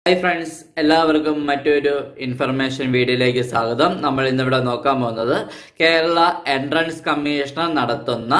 hi friends എല്ലാവർക്കും മറ്റൊരു information വീഡിയോയിലേക്ക് സ്വാഗതം നമ്മൾ ഇന്നിവിടെ നോക്കാൻ പോകുന്നത് കേരള എൻട്രൻസ് കമ്മീഷണർ നടത്തുന്ന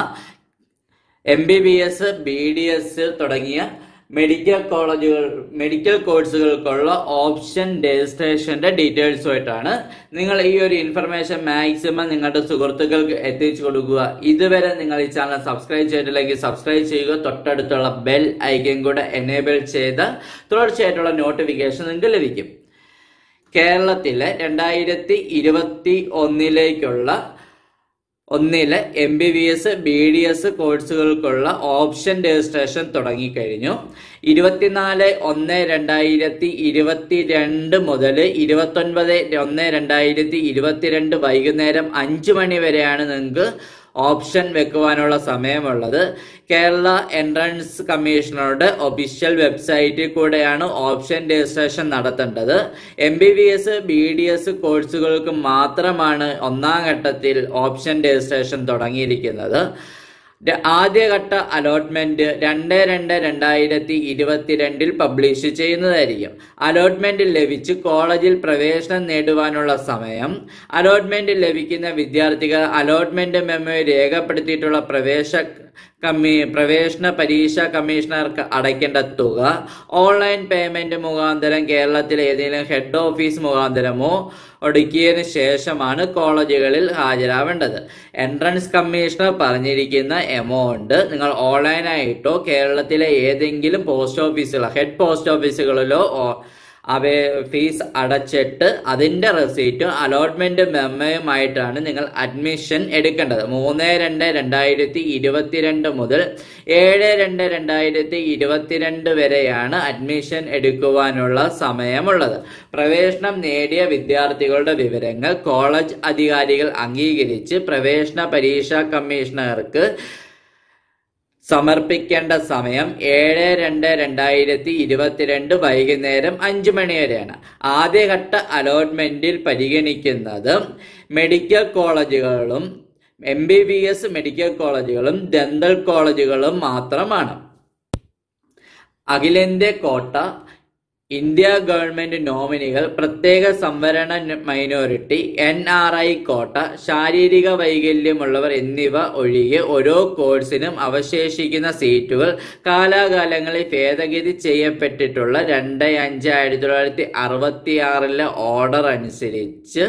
M B B S B D S തുടങ്ങിയ മെഡിക്കൽ കോളേജുകൾ മെഡിക്കൽ കോഴ്സുകൾക്കുള്ള ഓപ്ഷൻ രജിസ്ട്രേഷന്റെ ഡീറ്റെയിൽസുമായിട്ടാണ് നിങ്ങൾ ഈ ഒരു ഇൻഫർമേഷൻ മാക്സിമം നിങ്ങളുടെ സുഹൃത്തുക്കൾക്ക് എത്തിച്ചു കൊടുക്കുക ഇതുവരെ നിങ്ങൾ ഈ ചാനൽ സബ്സ്ക്രൈബ് ചെയ്തിട്ടില്ലെങ്കിൽ സബ്സ്ക്രൈബ് ചെയ്യുക തൊട്ടടുത്തുള്ള ബെൽ ഐക്കൺ കൂടെ എനേബിൾ ചെയ്ത് തുടർച്ചയായിട്ടുള്ള നോട്ടിഫിക്കേഷൻ നിങ്ങൾക്ക് ലഭിക്കും കേരളത്തിലെ രണ്ടായിരത്തി ഇരുപത്തി ഒന്നിലേക്കുള്ള ഒന്നിലെ M B B S B D S കോഴ്സുകൾക്കുള്ള ഓപ്ഷൻ രജിസ്ട്രേഷൻ തുടങ്ങിക്കഴിഞ്ഞു ഇരുപത്തിനാല് ഒന്ന് രണ്ടായിരത്തി ഇരുപത്തിരണ്ട് മുതൽ ഇരുപത്തൊൻപത് ഒന്ന് രണ്ടായിരത്തി ഇരുപത്തിരണ്ട് വൈകുന്നേരം അഞ്ച് മണി വരെയാണ് നിങ്ങൾക്ക് ഓപ്ഷൻ വെക്കുവാനുള്ള സമയമുള്ളത് കേരള എൻട്രൻസ് കമ്മീഷണറുടെ ഒഫീഷ്യൽ വെബ്സൈറ്റിൽ കൂടെയാണ് ഓപ്ഷൻ രജിസ്ട്രേഷൻ നടത്തേണ്ടത് M B B S B D S കോഴ്സുകൾക്ക് മാത്രമാണ് ഒന്നാം ഘട്ടത്തിൽ ഓപ്ഷൻ രജിസ്ട്രേഷൻ തുടങ്ങിയിരിക്കുന്നത് ര- ആദ്യഘട്ട അലോട്ട്മെന്റ് രണ്ട് രണ്ട് രണ്ടായിരത്തി ഇരുപത്തിരണ്ടിൽ പബ്ലിഷ് ചെയ്യുന്നതായിരിക്കും അലോട്ട്മെന്റ് ലഭിച്ച് കോളേജിൽ പ്രവേശനം നേടുവാനുള്ള സമയം അലോട്ട്മെന്റ് ലഭിക്കുന്ന വിദ്യാർത്ഥികൾ അലോട്ട്മെന്റ് മെമ്മോയിൽ രേഖപ്പെടുത്തിയിട്ടുള്ള പ്രവേശ കമ്മി പ്രവേശന പരീക്ഷ കമ്മീഷണർക്ക് അടയ്ക്കേണ്ട തുക ഓൺലൈൻ പേയ്മെന്റ് മുഖാന്തരം കേരളത്തിലെ ഏതെങ്കിലും ഹെഡ് ഓഫീസ് മുഖാന്തരമോ ഒടുക്കിയതിനു ശേഷമാണ് കോളേജുകളിൽ ഹാജരാവേണ്ടത് എൻട്രൻസ് കമ്മീഷണർ പറഞ്ഞിരിക്കുന്ന എമൗണ്ട് നിങ്ങൾ ഓൺലൈനായിട്ടോ കേരളത്തിലെ ഏതെങ്കിലും പോസ്റ്റ് ഓഫീസുകളോ ഹെഡ് പോസ്റ്റ് ഓഫീസുകളിലോ ഓ- അവ ഫീസ് അടച്ചിട്ട് അതിന്റെ റെസീറ്റും അലോട്ട്മെന്റ് മെമ്മയുമായിട്ടാണ് നിങ്ങൾ അഡ്മിഷൻ എടുക്കേണ്ടത് മൂന്ന് രണ്ട് രണ്ടായിരത്തി ഇരുപത്തിരണ്ട് മുതൽ ഏഴ് രണ്ട് രണ്ടായിരത്തി ഇരുപത്തിരണ്ട് വരെയാണ് അഡ്മിഷൻ എടുക്കുവാനുള്ള സമയമുള്ളത് പ്രവേശനം നേടിയ വിദ്യാർത്ഥികളുടെ വിവരങ്ങൾ കോളേജ് അധികാരികൾ അംഗീകരിച്ച് പ്രവേശന പരീക്ഷാ കമ്മീഷണർക്ക് സമർപ്പിക്കേണ്ട സമയം ഏഴ് രണ്ട് രണ്ടായിരത്തി ഇരുപത്തിരണ്ട് വൈകുന്നേരം അഞ്ച് മണി വരെയാണ് ആദ്യഘട്ട അലോട്ട്മെന്റിൽ പരിഗണിക്കുന്നത് മെഡിക്കൽ കോളേജുകളും M B B S medical കോളേജുകളും ദന്തൽ കോളേജുകളും മാത്രമാണ് അഖിലേന്ത്യ കോട്ട ഇന്ത്യ ഗവൺമെന്റ് നോമിനികൾ പ്രത്യേക സംവരണ മൈനോറിറ്റി എൻ ആർ ഐ കോട്ട ശാരീരിക വൈകല്യമുള്ളവർ എന്നിവ ഒഴികെ ഓരോ കോഴ്സിനും അവശേഷിക്കുന്ന സീറ്റുകൾ കാലാകാലങ്ങളിൽ ഭേദഗതി ചെയ്യപ്പെട്ടിട്ടുള്ള രണ്ട് അഞ്ച് ആയിരത്തി തൊള്ളായിരത്തി അറുപത്തി ആറിലെ ഓർഡർ അനുസരിച്ച്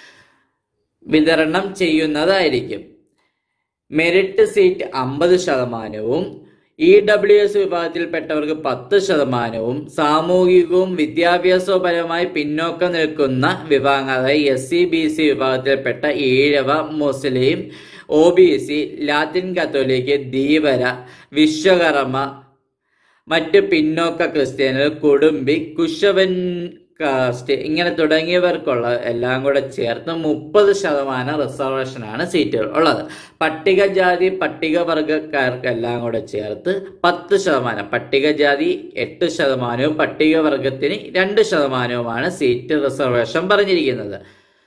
വിതരണം ചെയ്യുന്നതായിരിക്കും മെറിറ്റ് സീറ്റ് അമ്പത് ശതമാനവും ഇ ഡബ്ല്യു എസ് വിഭാഗത്തിൽപ്പെട്ടവർക്ക് പത്ത് ശതമാനവും സാമൂഹികവും വിദ്യാഭ്യാസപരമായി പിന്നോക്കം നിൽക്കുന്ന വിഭാഗം അതായത് എസ് സി ബി സി വിഭാഗത്തിൽപ്പെട്ട ഈഴവ മുസ്ലിം O B C Latin Catholic Dheevara Vishwakarma മറ്റ് പിന്നോക്ക ക്രിസ്ത്യാനികൾ കുടുംബി കുശവൻ കാസ്റ്റ് ഇങ്ങനെ തുടങ്ങിയവർക്കുള്ള എല്ലാം കൂടെ ചേർത്ത് മുപ്പത് ശതമാനം റിസർവേഷനാണ് സീറ്റുകൾ ഉള്ളത് പട്ടികജാതി പട്ടികവർഗക്കാർക്കെല്ലാം കൂടെ ചേർത്ത് പത്ത് ശതമാനം പട്ടികജാതി എട്ട് ശതമാനവും പട്ടികവർഗത്തിന് രണ്ട് ശതമാനവുമാണ് സീറ്റ് റിസർവേഷൻ പറഞ്ഞിരിക്കുന്നത്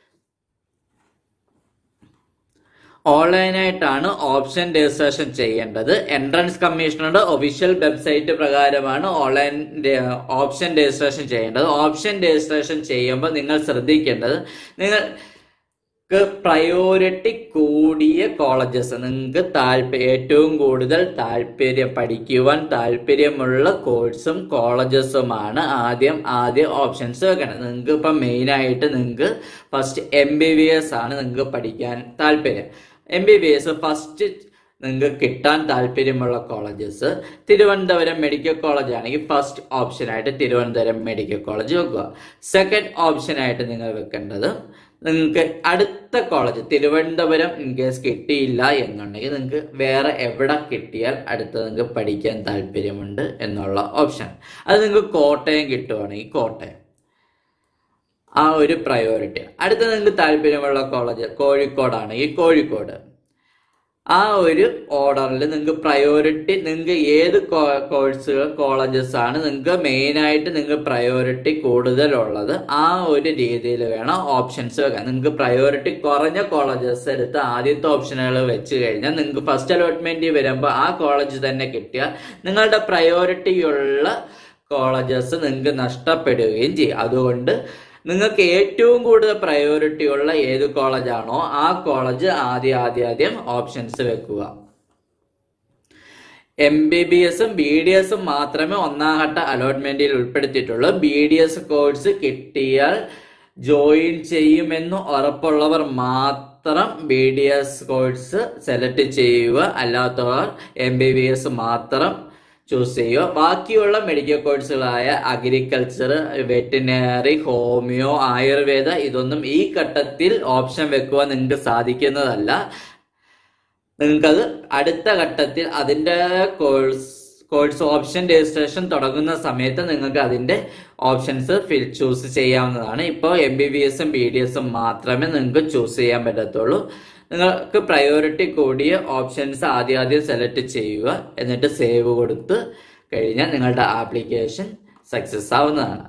ഓൺലൈനായിട്ടാണ് ഓപ്ഷൻ രജിസ്ട്രേഷൻ ചെയ്യേണ്ടത് എൻട്രൻസ് കമ്മീഷണറുടെ ഒഫീഷ്യൽ വെബ്സൈറ്റ് പ്രകാരമാണ് ഓൺലൈൻ ര- ഓപ്ഷൻ രജിസ്ട്രേഷൻ ചെയ്യേണ്ടത് ഓപ്ഷൻ രജിസ്ട്രേഷൻ ചെയ്യുമ്പോൾ നിങ്ങൾ ശ്രദ്ധിക്കേണ്ടത് നിങ്ങൾക്ക് പ്രയോറിറ്റി കൂടിയ കോളേജസ് നിങ്ങൾക്ക് താല്പര്യം ഏറ്റവും കൂടുതൽ താല്പര്യം പഠിക്കുവാൻ താല്പര്യമുള്ള കോഴ്സും കോളേജസുമാണ് ആദ്യം ആദ്യം ഓപ്ഷൻസ് വെക്കേണ്ടത് നിങ്ങൾക്ക് ഇപ്പം മെയിനായിട്ട് നിങ്ങൾക്ക് first M B B S ആണ് നിങ്ങൾക്ക് പഠിക്കാൻ താല്പര്യം M B B S first നിങ്ങൾക്ക് കിട്ടാൻ താല്പര്യമുള്ള കോളേജസ് തിരുവനന്തപുരം മെഡിക്കൽ കോളേജ് ആണെങ്കിൽ ഫസ്റ്റ് ഓപ്ഷനായിട്ട് തിരുവനന്തപുരം മെഡിക്കൽ കോളേജ് വെക്കുക സെക്കൻഡ് ഓപ്ഷനായിട്ട് നിങ്ങൾ വെക്കേണ്ടത് നിങ്ങൾക്ക് അടുത്ത കോളേജ് തിരുവനന്തപുരം ഇൻ കേസ് കിട്ടിയില്ല എന്നുണ്ടെങ്കിൽ നിങ്ങൾക്ക് വേറെ എവിടെ കിട്ടിയാൽ അടുത്ത് നിങ്ങൾക്ക് പഠിക്കാൻ താല്പര്യമുണ്ട് എന്നുള്ള ഓപ്ഷൻ അത് നിങ്ങൾക്ക് കോട്ടയം കിട്ടുവാണെങ്കിൽ കോട്ടയം ആ ഒരു പ്രയോറിറ്റി അടുത്ത നിങ്ങൾക്ക് താല്പര്യമുള്ള കോളേജ് കോഴിക്കോടാണെങ്കിൽ കോഴിക്കോട് ആ ഒരു ഓർഡറിൽ നിങ്ങൾക്ക് പ്രയോറിറ്റി നിങ്ങൾക്ക് ഏത് കോഴ്സുകൾ കോളേജസ് ആണ് നിങ്ങൾക്ക് മെയിനായിട്ട് നിങ്ങൾക്ക് പ്രയോറിറ്റി കൂടുതലുള്ളത് ആ ഒരു രീതിയിൽ വേണം ഓപ്ഷൻസ് വെക്കാൻ നിങ്ങൾക്ക് പ്രയോറിറ്റി കുറഞ്ഞ കോളേജസ് എടുത്ത് ആദ്യത്തെ ഓപ്ഷനുകൾ വെച്ച് കഴിഞ്ഞാൽ നിങ്ങൾക്ക് ഫസ്റ്റ് അലോട്ട്മെന്റ് വരുമ്പോൾ ആ കോളേജ് തന്നെ കിട്ടിയാൽ നിങ്ങളുടെ പ്രയോറിറ്റി ഉള്ള കോളേജസ് നിങ്ങൾക്ക് നഷ്ടപ്പെടുകയും ചെയ്യും അതുകൊണ്ട് നിങ്ങൾക്ക് ഏറ്റവും കൂടുതൽ പ്രയോറിറ്റി ഉള്ള ഏത് കോളേജാണോ ആ കോളേജ് ആദ്യം ആദ്യം ആദ്യം ഓപ്ഷൻസ് വെക്കുക എം ബി ബി എസും ബി ഡി എസും മാത്രമേ ഒന്നാം ഘട്ട അലോട്ട്മെന്റിൽ ഉൾപ്പെടുത്തിയിട്ടുള്ളൂ ബി ഡി എസ് കോഴ്സ് കിട്ടിയാൽ ജോയിൻ ചെയ്യുമെന്ന് ഉറപ്പുള്ളവർ മാത്രം B D S course select ചെയ്യുക അല്ലാത്തവർ എം ബി ബി എസ് മാത്രം ചൂസ് ചെയ്യുക ബാക്കിയുള്ള മെഡിക്കൽ കോഴ്സുകളായ അഗ്രികൾച്ചർ വെറ്റിനറി ഹോമിയോ ആയുർവേദ ഇതൊന്നും ഈ ഘട്ടത്തിൽ ഓപ്ഷൻ വെക്കുവാൻ നിങ്ങൾക്ക് സാധിക്കുന്നതല്ല നിങ്ങൾക്കത് അടുത്ത ഘട്ടത്തിൽ അതിൻ്റെ കോഴ്സ് കോഴ്സ് ഓപ്ഷൻ രജിസ്ട്രേഷൻ തുടങ്ങുന്ന സമയത്ത് നിങ്ങൾക്ക് അതിൻ്റെ ഓപ്ഷൻസ് ഫിൽ ചൂസ് ചെയ്യാവുന്നതാണ് ഇപ്പോൾ എം ബി ബി എസും ബി ഡി എസും മാത്രമേ നിങ്ങൾക്ക് ചൂസ് ചെയ്യാൻ പറ്റത്തുള്ളൂ നിങ്ങൾക്ക് പ്രയോറിറ്റി കൂടിയ ഓപ്ഷൻസ് ആദ്യം ആദ്യം സെലക്ട് ചെയ്യുക എന്നിട്ട് സേവ് കൊടുത്ത് കഴിഞ്ഞാൽ നിങ്ങളുടെ ആപ്ലിക്കേഷൻ സക്സസ് ആവുന്നതാണ്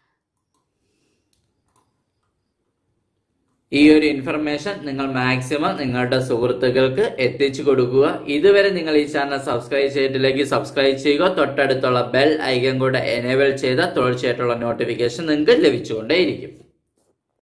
ഈ ഒരു ഇൻഫർമേഷൻ നിങ്ങൾ മാക്സിമം നിങ്ങളുടെ സുഹൃത്തുക്കൾക്ക് എത്തിച്ചു കൊടുക്കുക ഇതുവരെ നിങ്ങൾ ഈ ചാനൽ സബ്സ്ക്രൈബ് ചെയ്തിട്ടില്ലെങ്കിൽ സബ്സ്ക്രൈബ് ചെയ്യുക തൊട്ടടുത്തുള്ള ബെൽ ഐക്കൺ കൂടെ എനേബിൾ ചെയ്ത തുടർച്ചയായിട്ടുള്ള നോട്ടിഫിക്കേഷൻ നിങ്ങൾക്ക് ലഭിച്ചുകൊണ്ടേയിരിക്കും